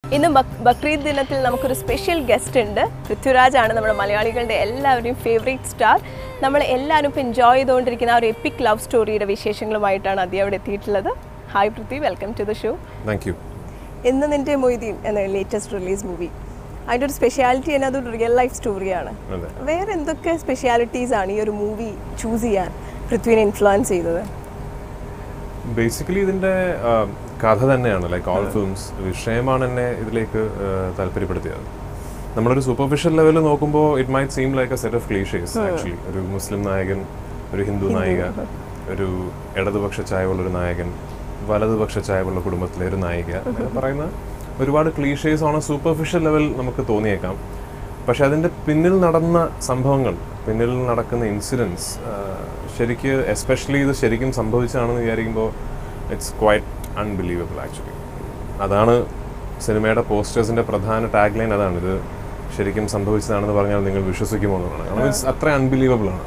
ഇന്ന് ബക്- ബക്രീദ് ദിനത്തിൽ നമുക്കൊരു സ്പെഷ്യൽ ഗസ്റ്റ് ഉണ്ട് പൃഥ്വിരാജാണ് നമ്മുടെ മലയാളികളുടെ എല്ലാവരുടെയും ഫേവറേറ്റ് സ്റ്റാർ നമ്മൾ എല്ലാവരും ഇപ്പോൾ എൻജോയ് ചെയ്തുകൊണ്ടിരിക്കുന്ന ആ ഒരു എപ്പിക് ലവ് സ്റ്റോറിയുടെ വിശേഷങ്ങളുമായിട്ടാണ് അദ്ദേഹം അവിടെ എത്തിയിട്ടുള്ളത് hi Prithvi welcome to the show thank you ഇന്ന് നിൻ്റെ മൊയ്തീൻ എന്ന ലേറ്റസ്റ്റ് റിലീസ് മൂവി അതിൻ്റെ ഒരു സ്പെഷ്യാലിറ്റി തന്നെ അതൊരു റിയൽ ലൈഫ് സ്റ്റോറിയാണ് അതെ വേറെ എന്തൊക്കെ സ്പെഷ്യാലിറ്റീസ് ആണ് ഈ ഒരു മൂവി ചൂസ് ചെയ്യാൻ പൃഥ്വിനെ ഇൻഫ്ലുവൻസ് ചെയ്തത് ബേസിക്കലി ഇതിൻ്റെ ആ, കഥ തന്നെയാണ് ലൈക്ക് ഓൾ ഫിലിംസ് വിഷയമാണ് എന്നെ ഇതിലേക്ക് ആ, താല്പര്യപ്പെടുത്തിയത് നമ്മളൊരു സൂപ്പർഫിഷ്യൽ ലെവലിൽ നോക്കുമ്പോൾ it might seem like a set of clichés actually ഒരു മുസ്ലിം നായകൻ ഒരു ഹിന്ദു നായിക ഒരു ഇടതുപക്ഷ ചായവുള്ള ഒരു നായകൻ വലതുപക്ഷ ചായവുള്ള കുടുംബത്തിലെ ഒരു നായിക അങ്ങനെ പറയുന്ന ഒരുപാട് ക്ലീഷേസ് ഓൺ സൂപ്പർഫിഷ്യൽ ലെവൽ നമുക്ക് തോന്നിയേക്കാം പക്ഷെ അതിൻ്റെ പിന്നിൽ നടന്ന സംഭവങ്ങൾ പിന്നിൽ നടക്കുന്ന ഇൻസിഡൻസ് ശരിക്ക് എസ്പെഷ്യലി ഇത് ശരിക്കും സംഭവിച്ചതാണെന്ന് വിചാരിക്കുമ്പോൾ ഇറ്റ്സ് ക്വൈറ്റ് അൺബിലീവബിൾ ആക്ച്വലി അതാണ് സിനിമയുടെ പോസ്റ്റേഴ്സിൻ്റെ പ്രധാന ടാഗ് ലൈൻ അതാണ് ഇത് ശരിക്കും സംഭവിച്ചതാണെന്ന് പറഞ്ഞാൽ നിങ്ങൾ വിശ്വസിക്കുമോ എന്നുള്ളതാണ് കാരണം it's അത്ര അൺബിലീവബിൾ ആണ്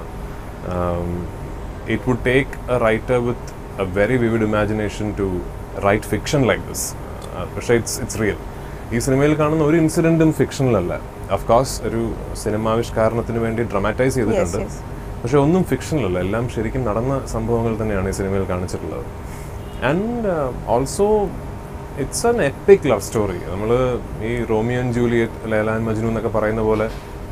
it would take a writer with a very vivid imagination to write fiction like this പക്ഷേ ഇറ്റ്സ് ഇറ്റ്സ് റിയൽ ഈ സിനിമയിൽ കാണുന്ന ഒരു ഇൻസിഡൻറ്റും ഫിക്ഷനിലല്ല കോഴ്സ് ഒരു സിനിമാവിഷ്കാരണത്തിന് വേണ്ടി ഡ്രമാറ്റൈസ് ചെയ്തിട്ടുണ്ട് yes. പക്ഷെ ഒന്നും ഫിക്ഷനിലല്ല എല്ലാം ശരിക്കും നടന്ന സംഭവങ്ങൾ തന്നെയാണ് ഈ സിനിമയിൽ കാണിച്ചിട്ടുള്ളത് and also it's an epic love story നമ്മൾ ഈ റോമിയോ ആൻഡ് ജൂലിയറ്റ് ലേലാൻ മജ്നു എന്നൊക്കെ പറയുന്ന പോലെ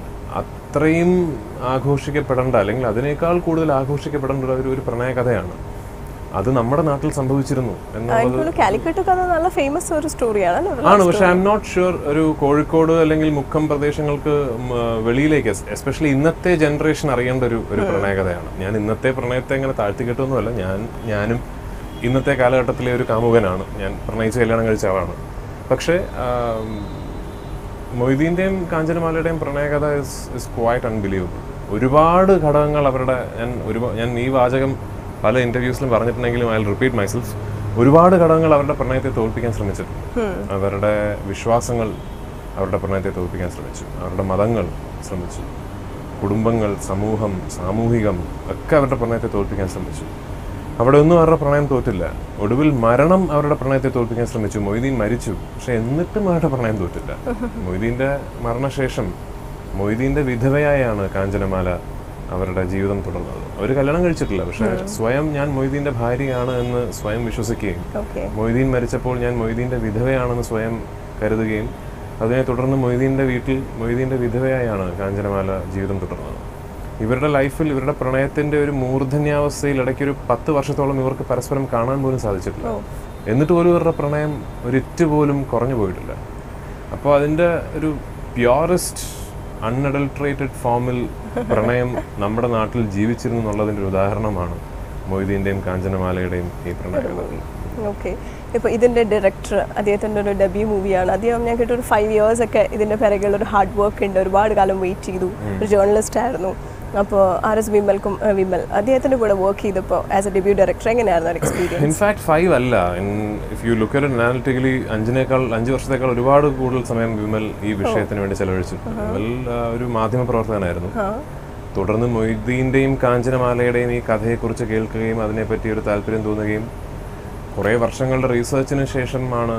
അത്രയും ആഘോഷിക്കപ്പെടേണ്ട അല്ലെങ്കിൽ അതിനേക്കാൾ കൂടുതൽ ആഘോഷിക്കപ്പെടേണ്ട ഒരു ഒരു പ്രണയ കഥയാണ് അത് നമ്മുടെ നാട്ടിൽ സംഭവിച്ചിരുന്നു എന്നുള്ളത് എനിക്കൊരു കാലിക്കറ്റ് കഥ നല്ല ഫേമസ് ഒരു സ്റ്റോറിയാണ് ആണ് പക്ഷെ ഐ എം നോട്ട് ഷുവർ ഒരു കോഴിക്കോട് അല്ലെങ്കിൽ മുക്കം പ്രദേശങ്ങൾക്ക് ഉം, ആ, വെളിയിലേക്ക് എസ്പെഷ്യലി ഇന്നത്തെ ജനറേഷൻ അറിയേണ്ട ഒരു ഒരു പ്രണയകഥയാണ് ഞാൻ ഇന്നത്തെ പ്രണയത്തെ ഇങ്ങനെ താഴ്ത്തിക്കെട്ടൊന്നുമല്ല ഞാൻ ഞാനും ഇന്നത്തെ കാലഘട്ടത്തിലെ ഒരു കാമുകനാണ് ഞാൻ പ്രണയിച്ച് കല്യാണം കഴിച്ച ആളാണ് പക്ഷേ ആം, മൊയ്തീൻ്റെയും കാഞ്ചനമാലയുടെയും പ്രണയകഥ ഇസ് ഇസ് ക്വൈറ്റ് അൺബിലീവബിൾ ഒരുപാട് ഘടകങ്ങൾ അവരുടെ ഞാൻ ഒരുപാട് ഞാൻ ഈ വാചകം പല ഇൻ്റർവ്യൂസിലും പറഞ്ഞിട്ടുണ്ടെങ്കിലും ഐ റിപ്പീറ്റ് മൈസെൽഫ് ഒരുപാട് ഘടകങ്ങൾ അവരുടെ പ്രണയത്തെ തോൽപ്പിക്കാൻ ശ്രമിച്ചിട്ടുണ്ട് അവരുടെ വിശ്വാസങ്ങൾ അവരുടെ പ്രണയത്തെ തോൽപ്പിക്കാൻ ശ്രമിച്ചു അവരുടെ മതങ്ങൾ ശ്രമിച്ചു കുടുംബങ്ങൾ സമൂഹം സാമൂഹികം ഒക്കെ അവരുടെ പ്രണയത്തെ തോൽപ്പിക്കാൻ ശ്രമിച്ചു അവിടെ ഒന്നും അവരുടെ പ്രണയം തോറ്റില്ല ഒടുവിൽ മരണം അവരുടെ പ്രണയത്തെ തോൽപ്പിക്കാൻ ശ്രമിച്ചു മൊയ്തീൻ മരിച്ചു പക്ഷെ എന്നിട്ടും അവരുടെ പ്രണയം തോറ്റില്ല മൊയ്തീൻ്റെ മരണശേഷം മൊയ്തീൻ്റെ വിധവയായാണ് കാഞ്ചനമാല അവരുടെ ജീവിതം തുടർന്നത് അവർ കല്യാണം കഴിച്ചിട്ടില്ല പക്ഷെ സ്വയം ഞാൻ മൊയ്തീൻ്റെ ഭാര്യയാണ് എന്ന് സ്വയം വിശ്വസിക്കുകയും ഓക്കെ മൊയ്തീൻ മരിച്ചപ്പോൾ ഞാൻ മൊയ്തീൻ്റെ വിധവയാണെന്ന് സ്വയം കരുതുകയും അതിനെ തുടർന്ന് മൊയ്തീൻ്റെ വീട്ടിൽ മൊയ്തീൻ്റെ വിധവയായാണ് കാഞ്ചനമാല ജീവിതം തുടർന്നത് ഇവരുടെ ലൈഫിൽ ഇവരുടെ പ്രണയത്തിൻ്റെ ഒരു മൂർധന്യാവസ്ഥയിൽ ഇടയ്ക്കൊരു പത്ത് വർഷത്തോളം ഇവർക്ക് പരസ്പരം കാണാൻ പോലും സാധിച്ചിട്ടില്ല എന്നിട്ട് പോലും ഇവരുടെ പ്രണയം ഒരിറ്റ് പോലും കുറഞ്ഞു പോയിട്ടില്ല അപ്പോൾ അതിൻ്റെ ഒരു പ്യോറസ്റ്റ് അൺഅഡൾട്രേറ്റഡ് ഫോമിൽ പ്രണയം നമ്മുടെ നാട്ടിൽ ജീവിച്ചിരുന്നു എന്നുള്ളതിൻ്റെ ഒരു ഉദാഹരണമാണ് മൊയ്തീൻ്റെയും കാഞ്ചനമാലയുടെയും ഈ പ്രണയകഥകൾ ഓക്കെ ഇപ്പോൾ ഇതിൻ്റെ ഡയറക്ടർ അദ്ദേഹത്തിൻ്റെ ഒരു ഡെബ്യൂ മൂവിയാണ് അദ്ദേഹം ഞാൻ കേട്ട ഒരു ഫൈവ് ഇയേഴ്സ് ഒക്കെ ഇതിൻ്റെ പിറകിൽ ഒരു ഹാർഡ് വർക്ക് ഉണ്ട് ഒരുപാട് കാലം വെയിറ്റ് ചെയ്തു ഒരു ജേർണലിസ്റ്റ് ആയിരുന്നു അപ്പോൾ ആർ എസ് വിമൽക്കും ഏഹ്, വിമൽ അദ്ദേഹത്തിൻ്റെ കൂടെ വർക്ക് ചെയ്തപ്പോൾ ആസ് എ ഡെബ്യൂ ഡയറക്ടർ എങ്ങനെയായിരുന്നു ഒരു എക്സ്പീരിയൻസ് ഇൻഫാക്ട് ഫൈവ് അല്ല if you look at analytically അഞ്ചിനേക്കാൾ അഞ്ച് വർഷത്തേക്കാൾ ഒരുപാട് കൂടുതൽ സമയം വിമൽ ഈ വിഷയത്തിന് വേണ്ടി ചെലവഴിച്ചു വിമൽ ആ, ഒരു മാധ്യമ പ്രവർത്തകനായിരുന്നു തുടർന്ന് മൊയ്തീൻ്റെയും കാഞ്ചനമാലയുടെയും ഈ കഥയെക്കുറിച്ച് കേൾക്കുകയും അതിനെപ്പറ്റി ഒരു താല്പര്യം തോന്നുകയും കുറേ വർഷങ്ങളുടെ റീസെർച്ചിന് ശേഷമാണ്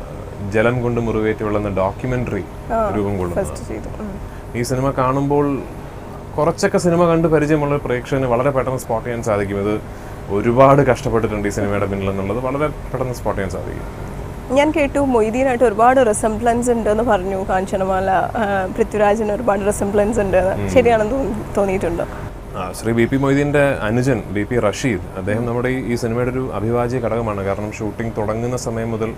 ജലം കൊണ്ട് മുറിവേറ്റുള്ള ഡോക്യുമെന്ററി രൂപം കൊള്ളുന്നത് ഫസ്റ്റ് ചെയ്തു ഉം. ഈ സിനിമ കാണുമ്പോൾ കുറച്ചൊക്കെ സിനിമ കണ്ട് പരിചയമുള്ള ഒരു പ്രേക്ഷകന് വളരെ പെട്ടെന്ന് സ്പോട്ട് ചെയ്യാൻ സാധിക്കും ഇത് ഒരുപാട് കഷ്ടപ്പെട്ടിട്ടുണ്ട് ഈ സിനിമയുടെ പിന്നിലെന്നുള്ളത് വളരെ പെട്ടെന്ന് സ്പോട്ട് ചെയ്യാൻ സാധിക്കും ഞാൻ കേട്ടു മൊയ്തീനായിട്ട് ഒരുപാട് റിസംബ്ലൻസ് ഉണ്ട് എന്ന് പറഞ്ഞു കാഞ്ചനമാല ആ, പൃഥ്വിരാജിന് ഒരുപാട് റിസംബ്ലൻസ് ഉണ്ട് എന്ന്. ശരിയാണെന്ന് തോന്നി- തോന്നിയിട്ടുണ്ടോ ആ, ശ്രീ ബി പി മൊയ്തീൻ്റെ അനുജൻ ബി പി റഷീദ് അദ്ദേഹം നമ്മുടെ ഈ- ഈ സിനിമയുടെ ഒരു അഭിവാജ്യ ഘടകമാണ് കാരണം ഷൂട്ടിംഗ് തുടങ്ങുന്ന സമയം മുതൽ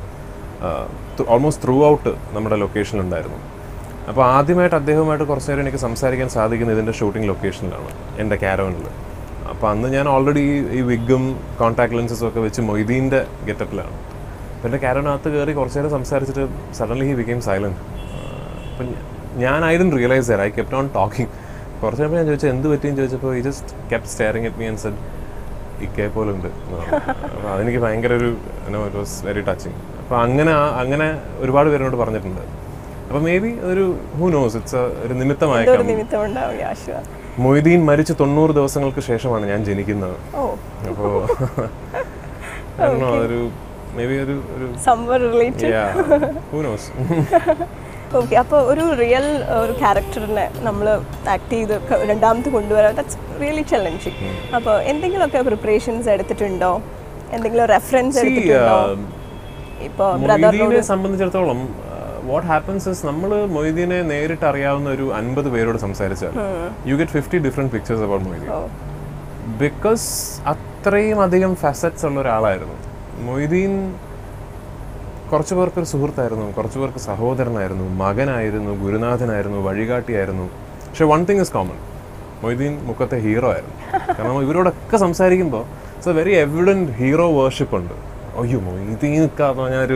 ഓൾമോസ്റ്റ് ത്രൂ ഔട്ട് നമ്മുടെ ലൊക്കേഷനിലുണ്ടായിരുന്നു അപ്പോൾ ആദ്യമായിട്ട് അദ്ദേഹവുമായിട്ട് കുറച്ച് നേരം എനിക്ക് സംസാരിക്കാൻ സാധിക്കുന്നത് ഇതിൻ്റെ ഷൂട്ടിംഗ് ലൊക്കേഷനിലാണ് എൻ്റെ ക്യാരവനിൽ അപ്പോൾ അന്ന് ഞാൻ ഓൾറെഡി ഈ വിഗും കോൺടാക്ട് ലെൻസസും ഒക്കെ വെച്ച് മൊയ്തീൻ്റെ ഗെറ്റപ്പിലാണ് അപ്പോൾ എൻ്റെ ക്യാരവനകത്ത് കയറി കുറച്ച് നേരം സംസാരിച്ചിട്ട് സഡൻലി ഹി ബിക്കെയിം സൈലൻറ്റ് അപ്പം ഞാൻ I don realize I kept on talking കുറച്ച് കഴിയുമ്പോൾ ഞാൻ ചോദിച്ചു എന്ത് പറ്റിയെന്ന് ചോദിച്ചപ്പോൾ ഈ just kept staring at me and said ഇക്കേ പോലെ ഉണ്ട് അപ്പോൾ അതെനിക്ക് ഭയങ്കര ഒരു ഇറ്റ് വാസ് വെരി ടച്ചിങ് അപ്പോൾ അങ്ങനെ ആ- അങ്ങനെ ഒരുപാട് പേരോട് പറഞ്ഞിട്ടുണ്ട് അപ്പോൾ മേ ബി ഒരു ഹൂ നോസ് ഇറ്റ്സ് ഒരു ഒരു നിമിത്തമായേക്കാം നിമിത്തം ഉണ്ടാവും ആശുവ മൊയ്തീൻ മരിച്ച് തൊണ്ണൂറ് ദിവസങ്ങൾക്ക് ശേഷമാണ് ഞാൻ ജനിക്കുന്നത് ഓ അപ്പോൾ കാരണം അതൊരു മേ ബി ഒരു ഒരു somewhat related who knows okay അപ്പോൾ ഒരു റിയൽ ഒരു ക്യാരക്ടറിനെ നമ്മൾ ആക്ട് ചെയ്ത് ക- രണ്ടാമത് കൊണ്ടുവരാൻ ദാറ്റ്സ് റിയലി ചലഞ്ചിങ് അപ്പോൾ എന്തെങ്കിലുമൊക്കെ പ്രിപ്പറേഷൻസ് എടുത്തിട്ടുണ്ടോ എന്തെങ്കിലും റെഫറൻസ് എടുത്തിട്ടുണ്ടോ ഇപ്പോൾ ബ്രദറിനോട് മൊയ്തീനെ സംബന്ധിച്ചിടത്തോളം വാട്ട് ഹാപ്പൻസ് ഇസ് നമ്മൾ മൊയ്തീനെ നേരിട്ട് അറിയാവുന്ന ഒരു അൻപത് പേരോട് സംസാരിച്ചാൽ you get fifty different pictures about Moideen oh because അത്രയും അധികം ഫാസറ്റ്സ് ഉള്ള ഒരാളായിരുന്നു മൊയ്തീൻ കുറച്ച് പേർക്ക് ഒരു സുഹൃത്തായിരുന്നു കുറച്ച് പേർക്ക് സഹോദരനായിരുന്നു മകനായിരുന്നു ഗുരുനാഥനായിരുന്നു വഴികാട്ടിയായിരുന്നു പക്ഷെ one thing is common Moideen മുഖത്തെ ഹീറോ ആയിരുന്നു കാരണം ഇവരോടൊക്കെ സംസാരിക്കുമ്പോൾ it's a very evident hero worship ഉണ്ട് അയ്യോ മൊയ്തീനൊക്കെ എന്ന് പറഞ്ഞൊരു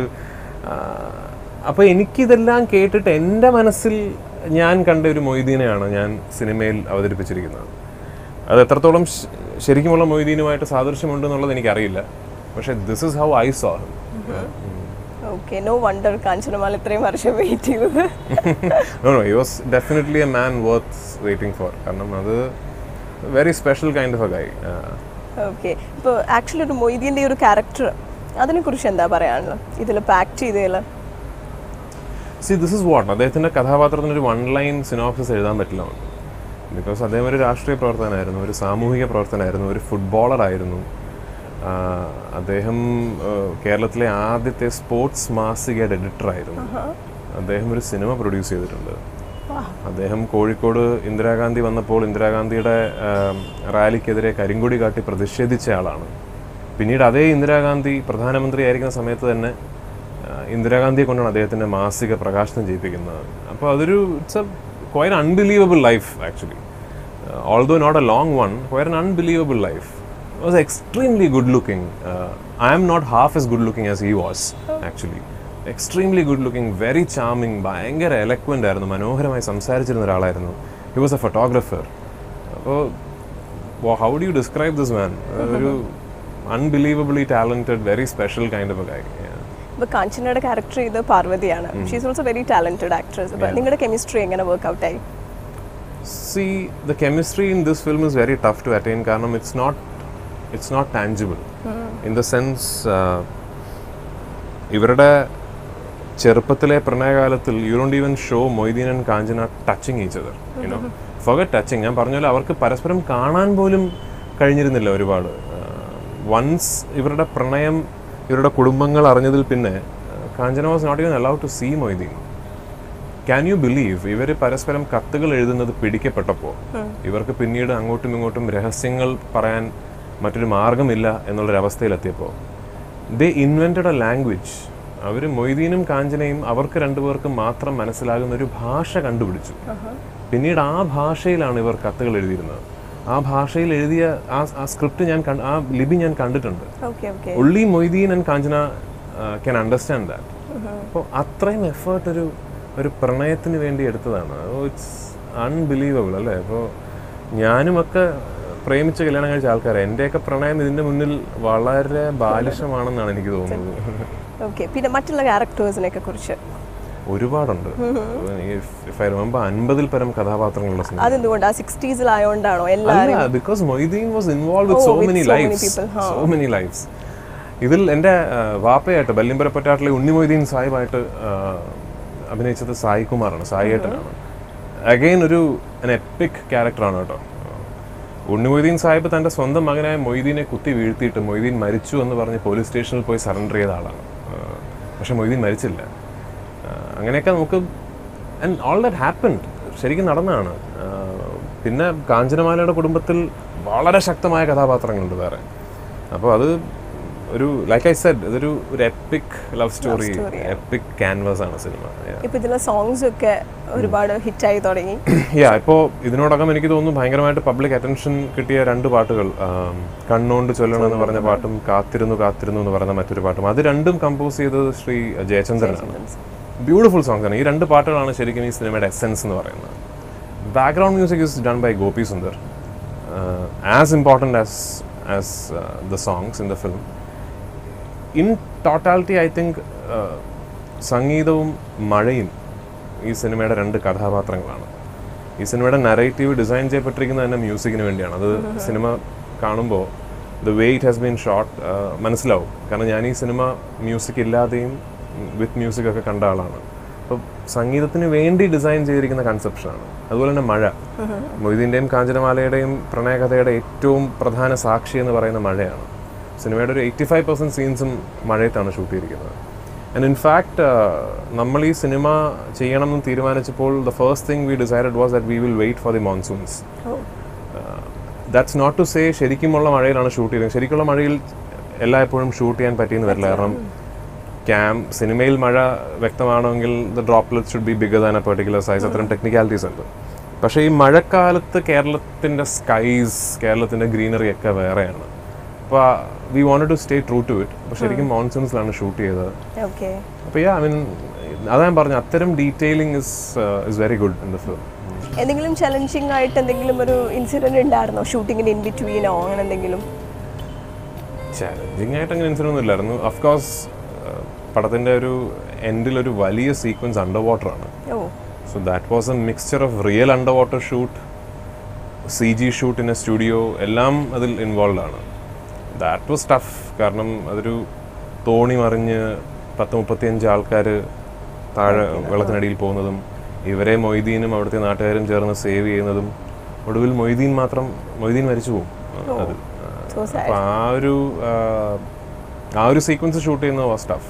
അപ്പോൾ എനിക്കിതെല്ലാം കേട്ടിട്ട് എൻ്റെ മനസ്സിൽ ഞാൻ കണ്ട ഒരു മൊയ്തീനെയാണ് ഞാൻ സിനിമയിൽ അവതരിപ്പിച്ചിരിക്കുന്നത് അത് എത്രത്തോളം ശ- ശരിക്കുമുള്ള മൊയ്തീനുമായിട്ട് സാദൃശ്യമുണ്ടെന്നുള്ളത് എനിക്കറിയില്ല പക്ഷേ this is how I saw okay no wonder Kanchanamala ഇത്രയും വർഷം വെയിറ്റ് ചെയ്തത് no no he was definitely a man worth waiting for കാരണം അത് very special kind of a guy okay ഇപ്പോൾ ആക്ച്വലി ഒരു മൊയ്തീൻ്റെ ഒരു ക്യാരക്ടർ അതിനെക്കുറിച്ച് എന്താ പറയാനുള്ളത് ഇതിലിപ്പോൾ ആക്ട് ചെയ്തതിൽ സി ദിസ് ഇസ് വാട്ട് അദ്ദേഹത്തിൻ്റെ കഥാപാത്രത്തിന് ഒരു വൺ ലൈൻ സിനോപ്സിസ് എഴുതാൻ പറ്റില്ല ബിക്കോസ് അദ്ദേഹം ഒരു രാഷ്ട്രീയ പ്രവർത്തകനായിരുന്നു ഒരു സാമൂഹിക പ്രവർത്തനമായിരുന്നു ഒരു ഫുട്ബോളറായിരുന്നു ആഹ് അദ്ദേഹം ആഹ് കേരളത്തിലെ ആദ്യത്തെ സ്പോർട്സ് മാസികയുടെ എഡിറ്ററായിരുന്നു അദ്ദേഹം ഒരു സിനിമ പ്രൊഡ്യൂസ് ചെയ്തിട്ടുണ്ട് അദ്ദേഹം കോഴിക്കോട് ഇന്ദിരാഗാന്ധി വന്നപ്പോൾ ഇന്ദിരാഗാന്ധിയുടെ ആം, റാലിക്കെതിരെ കരിങ്കൊടി കാട്ടി പ്രതിഷേധിച്ച ആളാണ് പിന്നീട് അതേ ഇന്ദിരാഗാന്ധി പ്രധാനമന്ത്രി ആയിരിക്കുന്ന സമയത്ത് തന്നെ ആ, ഇന്ദിരാഗാന്ധിയെ കൊണ്ടാണ് അദ്ദേഹത്തിൻ്റെ മാസിക പ്രകാശനം ചെയ്യിപ്പിക്കുന്നത് അപ്പോൾ അതൊരു it's a queer unbelievable life actually although not a long one queer an unbelievable life was extremely good looking I am not half as good looking as he was actually extremely good looking very charming ഭയങ്കര eloquent ആയിരുന്നു മനോഹരമായി സംസാരിച്ചിരുന്ന ഒരാളായിരുന്നു he was a photographer അപ്പോൾ how do you describe this man ഒരു unbelievably talented very special kind of a guy ഇപ്പോൾ കാഞ്ചനയുടെ character ചെയ്ത് പാർവതിയാണ് she's also very talented actress അപ്പോൾ നിങ്ങളുടെ കെമിസ്ട്രി എങ്ങനെ വർക്ക് ഔട്ട് ആയി see the chemistry in this film is very tough to attain കാരണം it's not it's not tangible in the sense ഇവരുടെ ചെറുപ്പത്തിലെ പ്രണയകാലത്തിൽ you don't even show Moideen and Kanchana touching each other you know forget touching ഞാൻ പറഞ്ഞ പോലെ അവർക്ക് പരസ്പരം കാണാൻ പോലും കഴിഞ്ഞിരുന്നില്ല ഒരുപാട് വൺസ് ഇവരുടെ പ്രണയം ഇവരുടെ കുടുംബങ്ങൾ അറിഞ്ഞതിൽ പിന്നെ Kanchana was not even allowed to see Moideen can you believe ഇവർ പരസ്പരം കത്തുകൾ എഴുതുന്നത് പിടിക്കപ്പെട്ടപ്പോൾ ഇവർക്ക് പിന്നീട് അങ്ങോട്ടും ഇങ്ങോട്ടും രഹസ്യങ്ങൾ പറയാൻ മറ്റൊരു മാർഗമില്ല എന്നുള്ളൊരവസ്ഥയിലെത്തിയപ്പോൾ ദേ ഇൻവെൻറ്റഡ് എ ലാംഗ്വേജ് അവർ മൊയ്തീനും കാഞ്ചനയും അവർക്ക് രണ്ടുപേർക്കും മാത്രം മനസ്സിലാകുന്ന ഒരു ഭാഷ കണ്ടുപിടിച്ചു പിന്നീട് ആ ഭാഷയിലാണ് ഇവർ കത്തുകൾ എഴുതിയിരുന്നത് ആ ഭാഷയിൽ എഴുതിയ ആ ആ സ്ക്രിപ്റ്റ് ഞാൻ കണ്ട് ആ ലിപി ഞാൻ കണ്ടിട്ടുണ്ട് okay okay only Moideen and Kanchana can understand that അപ്പോൾ അത്രയും എഫേർട്ട് ഒരു ഒരു പ്രണയത്തിന് വേണ്ടി എടുത്തതാണ് ഇറ്റ്സ് അൺബിലീവബിൾ അല്ലേ അപ്പോൾ ഞാനുമൊക്കെ പ്രേമിച്ച് കല്യാണം കഴിച്ച ആൾക്കാരെ എൻ്റെയൊക്കെ പ്രണയം ഇതിൻ്റെ മുന്നിൽ വളരെ ബാലിഷമാണെന്നാണ് എനിക്ക് തോന്നുന്നത് ഓക്കെ പിന്നെ മറ്റുള്ള ക്യാരക്ടേഴ്സിനെയൊക്കെ കുറിച്ച് ഒരുപാടുണ്ട് ഇഫ് ഐ റിമെമ്പർ അൻപതിൽ പരം കഥാപാത്രങ്ങളുള്ള സിനിമ അതെന്തുകൊണ്ട് ആ സിക്സ്റ്റീസിലായോണ്ടാണോ എല്ലാവരും അല്ല because Moideen was involve with Oh, so with many so many lifes people, huh. So many lifes ഇതിൽ എൻ്റെ ആ, വാപ്പയായിട്ട് ബല്ലിമ്പരപ്പറ്റാട്ടിലെ ഉണ്ണി മൊയ്തീൻ സാഹിബായിട്ട് ആ, അഭിനയിച്ചത് സായി കുമാറാണ് സായി ഏട്ടനാണ് അഗൈൻ ഒരു എപ്പിക് ക്യാരക്ടറാണ് കേട്ടോ ഉണ്ണി മൊയ്തീൻ സാഹിബ് തൻ്റെ സ്വന്തം മകനായ മൊയ്തീനെ കുത്തി വീഴ്ത്തിയിട്ട് മൊയ്തീൻ മരിച്ചു എന്ന് പറഞ്ഞ് പോലീസ് സ്റ്റേഷനിൽ പോയി സറണ്ടർ ചെയ്ത ആളാണ് ആ, പക്ഷെ മൊയ്തീൻ മരിച്ചില്ല ആ, അങ്ങനെയൊക്കെ നമുക്ക് ആൻഡ് ഓൾ ദാറ്റ് ഹാപ്പൻഡ് ശരിക്കും നടന്നതാണ് ആ, പിന്നെ കാഞ്ചനമാലയുടെ കുടുംബത്തിൽ വളരെ ശക്തമായ കഥാപാത്രങ്ങളുണ്ട് വേറെ അപ്പോൾ അത് ഒരു ലൈക്ക് ഐ സെഡ് ഇതൊരു ഒരു epic love story story, epic canvas ആണ് സിനിമ ഇപ്പൊ ഇതിലെ സോങ്സ് ഒക്കെ ഒരുപാട് ഹിറ്റായി തുടങ്ങി യാ ഇപ്പോൾ ഇതിനോടകം എനിക്ക് തോന്നുന്നു ഭയങ്കരമായിട്ട് പബ്ലിക് അറ്റൻഷൻ കിട്ടിയ രണ്ട് പാട്ടുകൾ ആം, കണ്ണോണ്ട് ചൊല്ലണം എന്ന് പറഞ്ഞ പാട്ടും കാത്തിരുന്നു കാത്തിരുന്നു എന്ന് പറയുന്ന മറ്റൊരു പാട്ടും അത് രണ്ടും കമ്പോസ് ചെയ്തത് ശ്രീ ജയചന്ദ്രനാണ് ബ്യൂട്ടിഫുൾ സോങ്സ് ആണ് ഈ രണ്ട് പാട്ടുകളാണ് ശരിക്കും ഈ സിനിമയുടെ എസെൻസ് എന്ന് പറയുന്നത് background music is done by Gopi Sundar as important as as the songs in the film in totality I think സംഗീതവും മഴയും ഈ സിനിമയുടെ രണ്ട് കഥാപാത്രങ്ങളാണ് ഈ സിനിമയുടെ നറേറ്റീവ് ഡിസൈൻ ചെയ്യപ്പെട്ടിരിക്കുന്നത് തന്നെ മ്യൂസിക്കിന് വേണ്ടിയാണ് അത് സിനിമ കാണുമ്പോൾ the way it has been shot മനസ്സിലാവും കാരണം ഞാൻ ഈ സിനിമ മ്യൂസിക് ഇല്ലാതെയും വിത്ത് മ്യൂസിക് ഒക്കെ കണ്ട ആളാണ് അപ്പോൾ സംഗീതത്തിന് വേണ്ടി ഡിസൈൻ ചെയ്തിരിക്കുന്ന കൺസെപ്ഷനാണ് അതുപോലെ തന്നെ മഴ മൊയ്തീൻ്റെയും കാഞ്ചനമാലയുടെയും പ്രണയകഥയുടെ ഏറ്റവും പ്രധാന സാക്ഷി എന്ന് പറയുന്ന മഴയാണ് സിനിമയുടെ ഒരു എയ്റ്റി ഫൈവ് പെർസെൻറ്റ് സീൻസും മഴയത്താണ് ഷൂട്ട് ചെയ്തിരിക്കുന്നത് ആൻഡ് ഇൻഫാക്ട് നമ്മൾ ഈ സിനിമ ചെയ്യണം എന്ന് തീരുമാനിച്ചപ്പോൾ the first thing we decided was that we will wait for the monsoons oh that's not to say ശരിക്കുമുള്ള മഴയിലാണ് ഷൂട്ട് ചെയ്തത് ശരിക്കുള്ള മഴയിൽ എല്ലായ്പ്പോഴും ഷൂട്ട് ചെയ്യാൻ പറ്റിയെന്ന് വരില്ല കാരണം ക്യാം സിനിമയിൽ മഴ വ്യക്തമാണെങ്കിൽ the droplet should be bigger than a particular size അത്തരം ടെക്നിക്കാലിറ്റീസ് ഉണ്ട് പക്ഷേ ഈ മഴക്കാലത്ത് കേരളത്തിൻ്റെ സ്കൈസ് കേരളത്തിൻ്റെ ഗ്രീനറി ഒക്കെ വേറെയാണ് അപ്പോൾ we wanted to stay true to it അപ്പോൾ ശരിക്കും മോൺസൂൺസിലാണ് ഷൂട്ട് ചെയ്തത് ഓക്കെ അപ്പോൾ യാ ഐ മീൻ അതാ ഞാൻ പറഞ്ഞു അത്തരം detailing is is very good in the film എന്തെങ്കിലും ചലഞ്ചിങ് ആയിട്ട് എന്തെങ്കിലും ഒരു ഇൻസിഡന്റ് ഉണ്ടായിരുന്നോ ഷൂട്ടിങ്ങിന് ഇൻ ബിറ്റ്വീനോ അങ്ങനെ എന്തെങ്കിലും ചാലഞ്ചിങ് ആയിട്ട് അങ്ങനെ ഇൻസിഡൻ്റ് ഒന്നും ഇല്ലായിരുന്നു അഫ്കോഴ്സ് പടത്തിൻ്റെ ഒരു എൻഡിൽ ഒരു വലിയ സീക്വൻസ് അണ്ടർ വാട്ടർ ആണ് oh so that was a mixture of real under water shoot C G shoot in a studio എല്ലാം അതിൽ ഇൻവോൾവ് ആണ് ദാറ്റ് വാസ് ടഫ് കാരണം അതൊരു തോണി മറിഞ്ഞ് പത്ത് മുപ്പത്തിയഞ്ച് ആൾക്കാർ താഴെ വെള്ളത്തിനടിയിൽ പോകുന്നതും ഇവരെ മൊയ്തീനും അവിടുത്തെ നാട്ടുകാരും ചേർന്ന് സേവ് ചെയ്യുന്നതും ഒടുവിൽ മൊയ്തീൻ മാത്രം മൊയ്തീൻ മരിച്ചു പോകും അത് സോ സാഡ് അപ്പോൾ ആ ഒരു ആ, ആ ഒരു സീക്വൻസ് ഷൂട്ട് ചെയ്യുന്നത് വാസ് ടഫ്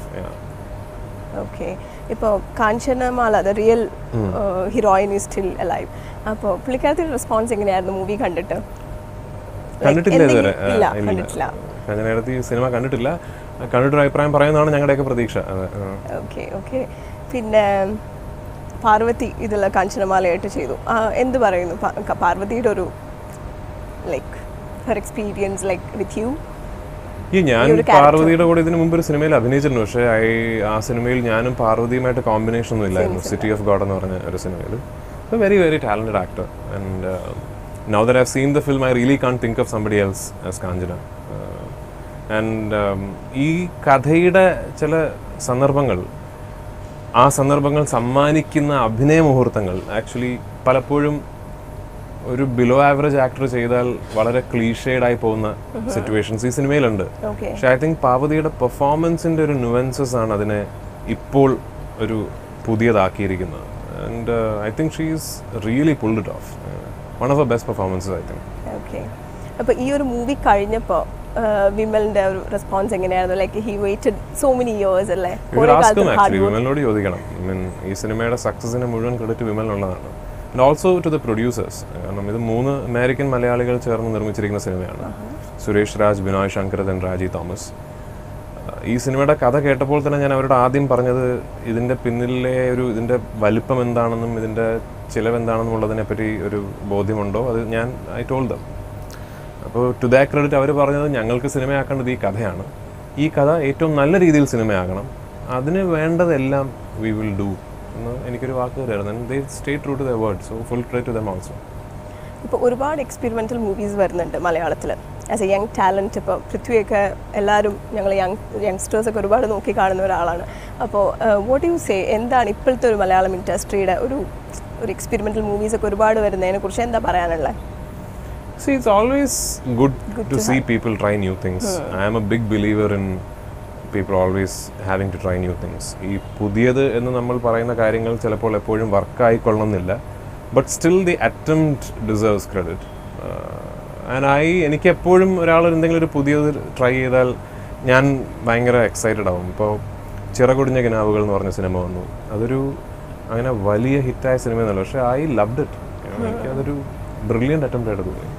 ഓക്കെ ഇപ്പോൾ Kanchanamala the real heroine is still alive അപ്പോൾ പുള്ളിക്കാരത്തിൻ്റെ റെസ്പോൺസ് എങ്ങനെയായിരുന്നു മൂവി കണ്ടിട്ട് കണ്ടിട്ടില്ല എന്തെങ്കിലും- ഇതുവരെ ആ, ഇല്ല ഇല്ല കണ്ടിട്ടില്ല കഞ്ഞനേടത്ത് ഈ സിനിമ കണ്ടിട്ടില്ല കണ്ടിട്ടൊരു അഭിപ്രായം പറയുന്നതാണ് ഞങ്ങളുടെയൊക്കെ പ്രതീക്ഷ അതെ ആ. ഓക്കെ ഓക്കെ പിന്നെ പാർവതി ഇതിൽ കാഞ്ചനമാലയായിട്ട് ചെയ്തു ആ, എന്ത് പറയുന്നു പാ- ക- പാർവതിയുടെ ഒരു like her experience like with you ഈ ഞാൻ ഈ ഒരു character. പാർവതിയുടെ കൂടെ ഇതിനു മുമ്പ് ഒരു സിനിമയിൽ അഭിനയിച്ചിട്ടുണ്ട് പക്ഷേ ഐ ആ സിനിമയിൽ ഞാനും പാർവതിയുമായിട്ട് കോമ്പിനേഷൻ ഒന്നും ഇല്ലായിരുന്നു സിറ്റി ഓഫ് ഗോഡ് എന്ന് പറഞ്ഞ ഒരു സിനിമയിൽ very very talented actor and now there have seen the film I really can't think of somebody else as Kanchana and ഈ കഥയുടെ ചില സന്ദർഭങ്ങൾ ആ സന്ദർഭങ്ങൾ സമ്മാനിക്കുന്ന അഭിനയ മുഹൂർത്തങ്ങൾ ആക്ച്വലി പലപ്പോഴും ഒരു ബിലോ ആവറേജ് ആക്ടർ ചെയ്താൽ വളരെ ക്ലീഷേഡ് ആയി പോകുന്ന സിറ്റുവേഷൻസ് ഈ സിനിമയിലുണ്ട് ഓക്കെ പക്ഷെ ഐ തിങ്ക് പാർവതിയുടെ പെർഫോമൻസിന്റെ ഒരു നുവൻസസ് ആണ് അതിനെ ഇപ്പോൾ ഒരു പുതിയതാക്കിയിരിക്കുന്നത് and I think she is really pulled it off one of the best performances I think okay അപ്പോൾ ഈ ഒരു മൂവി കഴിഞ്ഞപ്പോൾ വിമലിന്റെ ഒരു റെസ്പോൺസ് എങ്ങനെയായിരുന്നു like he waited so many years അല്ലേ ഇവർ കുറേ ആസ്കും കാലത്ത് ഹാർഡ് ആക്ച്വലി വിമലിനോട് ചോദിക്കണം ഐ മീൻ ഈ സിനിമയുടെ സക്സസിന് മുഴുവൻ ക്രെഡിറ്റ് വിമലിനുള്ളതാണ് and also to the producers കാരണം ഇത് മൂന്ന് അമേരിക്കൻ മലയാളികൾ ചേർന്ന് നിർമ്മിച്ചിരിക്കുന്ന സിനിമയാണ് സുരേഷ് രാജ് ബിനോയ് ശങ്കർ ദൻ രാജി തോമസ് ആഹ് ഈ സിനിമയുടെ കഥ കേട്ടപ്പോൾ തന്നെ ഞാൻ അവരോട് ആദ്യം പറഞ്ഞത് ഇതിൻ്റെ പിന്നിലെ ഒരു ഇതിൻ്റെ വലിപ്പം എന്താണെന്നും ഇതിൻ്റെ ചിലവ് എന്താണെന്നും ഉള്ളതിനെ പറ്റി ഒരു ബോധ്യമുണ്ടോ അത് ഞാൻ ഐ ടോൾ ദം അപ്പോൾ ടു ദാ ക്രെഡിറ്റ് അവർ പറഞ്ഞത് ഞങ്ങൾക്ക് സിനിമയാക്കേണ്ടത് ഈ കഥയാണ് ഈ കഥ ഏറ്റവും നല്ല രീതിയിൽ സിനിമയാകണം അതിന് വേണ്ടതെല്ലാം വി വിൽ ഡു എന്ന് എനിക്കൊരു വാക്ക് തരായിരുന്നു they stay true to the word so full credit to them also ഇപ്പോൾ ഒരുപാട് എക്സ്പെരിമെൻ്റൽ മൂവീസ് വരുന്നുണ്ട് മലയാളത്തിൽ ആസ് എ യങ് ടാലൻറ്റ് ഇപ്പോൾ പൃഥ്വിയൊക്കെ എല്ലാവരും ഞങ്ങൾ യങ് യങ്സ്റ്റേഴ്സൊക്കെ ഒരുപാട് നോക്കി കാണുന്ന ഒരാളാണ് അപ്പോൾ വോട്ട് യു സേ എന്താണ് ഇപ്പോഴത്തെ ഒരു മലയാളം ഇൻഡസ്ട്രിയുടെ ഒരു ഒരു എക്സ്പെരിമെൻ്റൽ മൂവീസൊക്കെ ഒരുപാട് വരുന്നതിനെ കുറിച്ച് എന്താ പറയാനുള്ളത് See, it's always good, Good to, to see people try new things. I am a big believer in people always having to try new things. ഈ പുതിയത് എന്ന് നമ്മൾ പറയുന്ന കാര്യങ്ങൾ ചിലപ്പോൾ എപ്പോഴും വർക്കായിക്കൊള്ളണമെന്നില്ല but still the attempt deserves credit and I എനിക്ക് എപ്പോഴും ഒരാൾ എന്തെങ്കിലും ഒരു പുതിയത് ട്രൈ ചെയ്താൽ ഞാൻ ഭയങ്കര എക്സൈറ്റഡ് ആവും ഇപ്പോൾ ചിറകൊടിഞ്ഞ കിനാവുകൾ എന്ന് പറഞ്ഞ സിനിമ വന്നു അതൊരു അങ്ങനെ വലിയ ഹിറ്റായ സിനിമ എന്നല്ല പക്ഷേ ഐ ലവ്ഡ് ഇറ്റ് എനിക്കതൊരു ബ്രില്യൻ്റ് അറ്റംപ്റ്റ് ആയിട്ട് തോന്നി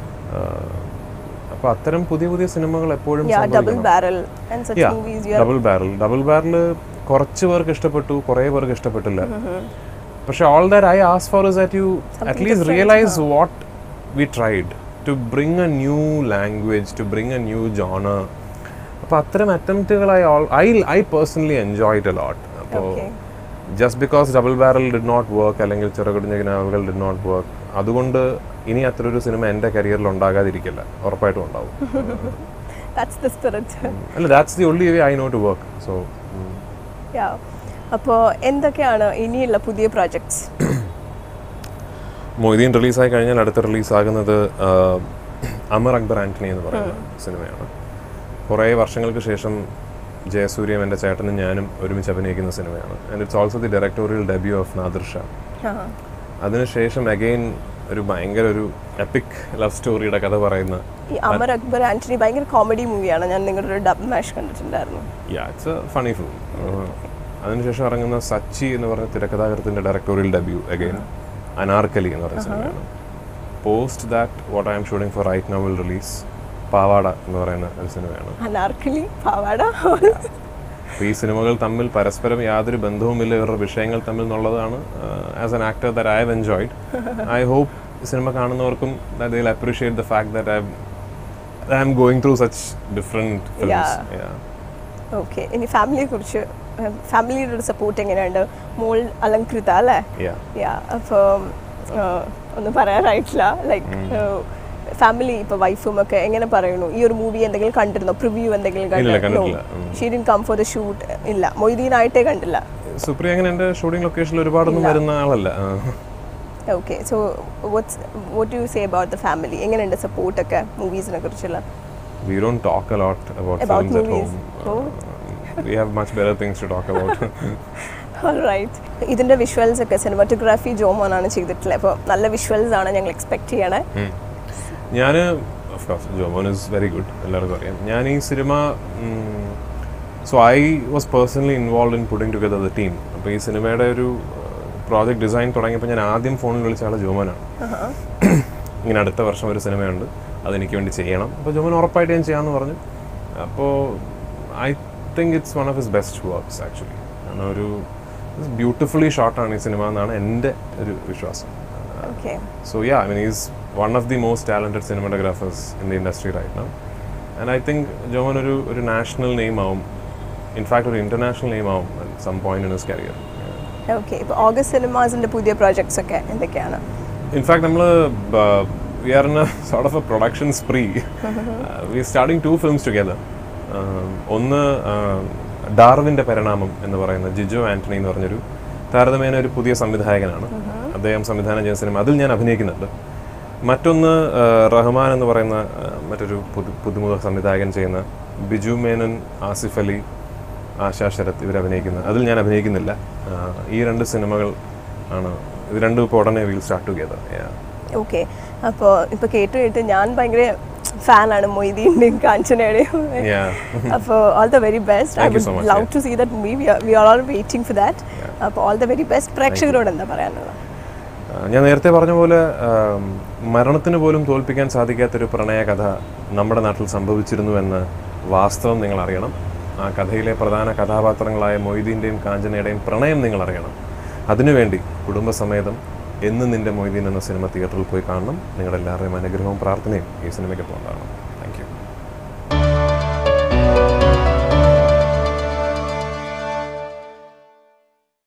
അപ്പോൾ അത്തരം പുതിയ പുതിയ സിനിമകൾ എപ്പോഴും യാ ഡബിൾ സംഭവിക്കണം. Barrel and such Yeah, movies you double barrel double barrel കുറച്ച് പേർക്ക് ഇഷ്ടപ്പെട്ടു കുറേ പേർക്ക് ഇഷ്ടപ്പെട്ടില്ല പക്ഷെ all that I as for is that you at least realize what we tried to bring a new language to bring a new genre അപ്പോൾ അത്തരം അറ്റംപ്റ്റുകൾ I all I I personally enjoy it lot അപ്പോൾ Okay. Just because double barrel did not work അല്ലെങ്കിൽ ചെറുകിടിഞ്ഞ കിനാവുകൾ did not work അതുകൊണ്ട് ഇനി അത്രയൊരു സിനിമ എൻ്റെ കരിയറിൽ ഉണ്ടാകാതിരിക്കില്ല ഉറപ്പായിട്ടും ഉണ്ടാവും ദാറ്റ്സ് ദ സ്പിരിറ്റ് അല്ല that's the only way I know to work so yeah അപ്പോൾ എന്തൊക്കെയാണ് ഇനിയുള്ള പുതിയ പ്രോജക്ട്സ് മൊയ്തീൻ റിലീസായി കഴിഞ്ഞാൽ അടുത്ത റിലീസാകുന്നത് അമർ അക്ബർ ആന്റണി എന്ന് പറയുന്ന സിനിമയാണ് കുറേ വർഷങ്ങൾക്ക് ശേഷം ജയസൂര്യം എൻ്റെ ചേട്ടനും ഞാനും ഒരുമിച്ച് അഭിനയിക്കുന്ന സിനിമയാണ് and it's also the directorial debut of Nadir Shah ആ. അതിനുശേഷം അഗെയിൻ ഒരു ഭയങ്കര ഒരു എപ്പിക് ലവ് സ്റ്റോറിയുടെ കഥ പറയുന്ന ഈ അമർ അക്ബർ ആന്റണി ഭയങ്കര കോമഡി മൂവിയാണ് ഞാൻ നിങ്ങളുടെ ഒരു ഡബ് മാഷ് കണ്ടിട്ടുണ്ടായിരുന്നു yeah it's a funny film അതിനുശേഷം ഇറങ്ങുന്ന സച്ചി എന്ന് പറഞ്ഞ തിരക്കഥാകൃത്തിൻ്റെ ഡയറക്ടോറിയൽ ഡെബ്യൂ അഗെയിൻ അനാർക്കലി എന്ന് പറയുന്ന സിനിമയാണ് post that what I am shooting for right now will release Pavada എന്ന് പറയുന്ന ഒരു സിനിമയാണ് അനാർക്കലി പാവാട അപ്പോൾ ഈ സിനിമകൾ തമ്മിൽ പരസ്പരം യാതൊരു ബന്ധവുമില്ല ഇവരുടെ വിഷയങ്ങൾ തമ്മിൽ എന്നുള്ളതാണ് as an actor that I have enjoyed I hope സിനിമ കാണുന്നവർക്കും that will appreciate the fact that I I am going through such different films okay ഇനി ഫാമിലിയെ കുറിച്ച് ഫാമിലിയുടെ ഒരു സപ്പോർട്ട് എങ്ങനെയുണ്ട് മോൾ അലങ്കൃത അല്ലേ യാ യാ അപ്പോൾ ഒന്നും പറയാനായിട്ടില്ല ലൈക്ക് ഫാമിലി ഇപ്പോൾ വൈഫും ഒക്കെ എങ്ങനെ പറയുന്നു ഈ ഒരു മൂവി എന്തെങ്കിലും കണ്ടിരുന്നോ പ്രിവ്യൂ എന്തെങ്കിലും ഇല്ല, കണ്ടിരുന്നോ കണ്ടിട്ടില്ല. ഉം. She didn't come for the shoot ഇല്ല മൊയ്തീനായിട്ടേ കണ്ടില്ല സുപ്രിയ അങ്ങനെ എൻ്റെ ഷൂട്ടിംഗ് ലൊക്കേഷനിൽ ഒരുപാടൊന്നും വരുന്ന ആളല്ല ആ. Okay so what's what you say about the family എങ്ങനെയുണ്ട് സപ്പോർട്ടൊക്കെ മൂവീസിനെ കുറിച്ചുള്ള we don't talk a lot about, About films movies. at home. Uh, we have much better things to talk about. Right ഇതിൻ്റെ visuals ഒക്കെ cinematography ജോമോനാണ് ചെയ്തിട്ടുള്ളത് അപ്പോൾ നല്ല visuals ആണ് ഞങ്ങൾ എക്സ്പെക്ട് ചെയ്യണേ ഞാൻ of course Jomon is very good എല്ലാവർക്കും അറിയാം ഞാൻ ഈ സിനിമ so I was personally involve in putting together the team അപ്പോൾ ഈ സിനിമയുടെ ഒരു പ്രോജക്റ്റ് ഡിസൈൻ തുടങ്ങിയപ്പോൾ ഞാൻ ആദ്യം ഫോണിൽ വിളിച്ച ആൾ ജോമോനാണ് ഇങ്ങനെ അടുത്ത വർഷം ഒരു സിനിമയുണ്ട് അതെനിക്ക് വേണ്ടി ചെയ്യണം അപ്പോൾ ജോമൻ ഉറപ്പായിട്ട് ഞാൻ ചെയ്യാമെന്ന് പറഞ്ഞു അപ്പോൾ I think it's one of his best works actually കാരണം ഒരു ബ്യൂട്ടിഫുള്ളി ഷോട്ടാണ് ഈ സിനിമ എന്നാണ് എൻ്റെ ഒരു വിശ്വാസം okay So yeah, I mean he's one of the most talented cinematographers in the industry right now. And I think Jovan ഒരു ഒരു national name ആവും ഇൻഫാക്ട് ഒരു ഇന്റർനാഷണൽ നെയിം ആവും at some point in his career. Okay ഇപ്പോൾ August സിനിമാസിൻ്റെ പുതിയ projects ഒക്കെ എന്തൊക്കെയാണ് ഇൻഫാക്ട് നമ്മൾ we are in a sort of a production spree we starting two films together ഒന്ന് ഡാർവിൻ്റെ പരിണാമം എന്ന് പറയുന്ന ജിജോ ആന്റണി എന്ന് പറഞ്ഞൊരു താരതമ്യേന ഒരു പുതിയ സംവിധായകനാണ് അദ്ദേഹം സംവിധാനം ചെയ്യുന്ന സിനിമ അതിൽ ഞാൻ അഭിനയിക്കുന്നുണ്ട് മറ്റൊന്ന് ആ, റഹ്മാൻ എന്ന് പറയുന്ന ആ, മറ്റൊരു പുതു പുതുമുഖ സംവിധായകൻ ചെയ്യുന്ന ബിജു മേനൻ ആസിഫ് അലി ആശാ ശരത് ഇവർ അഭിനയിക്കുന്ന അതിൽ ഞാൻ അഭിനയിക്കുന്നില്ല ആ, ഈ രണ്ട് സിനിമകൾ ആണ് ഇത് രണ്ടും ഇപ്പോൾ ഉടനെ വിൽ സ്റ്റാർട്ട് ടുഗെദർ ഓക്കെ അപ്പോൾ ഇപ്പോൾ കേട്ട് കേട്ട് ഞാൻ ഭയങ്കര ഫാനാണ് മൊയ്തീൻ്റെയും കാഞ്ചനയുടെയും അപ്പോൾ all the very best I Thank you would so much, love yeah. To see that movie we are all waiting for that അപ്പോൾ ഓൾ ദ വെരി ബെസ്റ്റ് പ്രേക്ഷകരോട് എന്താ പറയാനുള്ളത് ആ, ഞാൻ നേരത്തെ പറഞ്ഞ പോലെ ആം, മരണത്തിന് പോലും തോൽപ്പിക്കാൻ സാധിക്കാത്തൊരു പ്രണയ കഥ നമ്മുടെ നാട്ടിൽ സംഭവിച്ചിരുന്നു എന്ന വാസ്തവം നിങ്ങൾ അറിയണം ആ കഥയിലെ പ്രധാന കഥാപാത്രങ്ങളായ മൊയ്തീൻ്റെയും കാഞ്ചനയുടെയും പ്രണയം നിങ്ങൾ അറിയണം അതിനുവേണ്ടി കുടുംബസമേതം എന്ന് നിന്റെ മൊയ്തീൻ എന്ന സിനിമ തിയേറ്ററിൽ പോയി കാണണം നിങ്ങളുടെ എല്ലാവരുടെയും അനുഗ്രഹവും പ്രാർത്ഥനയും ഈ സിനിമയ്ക്ക് ഉണ്ടാകണം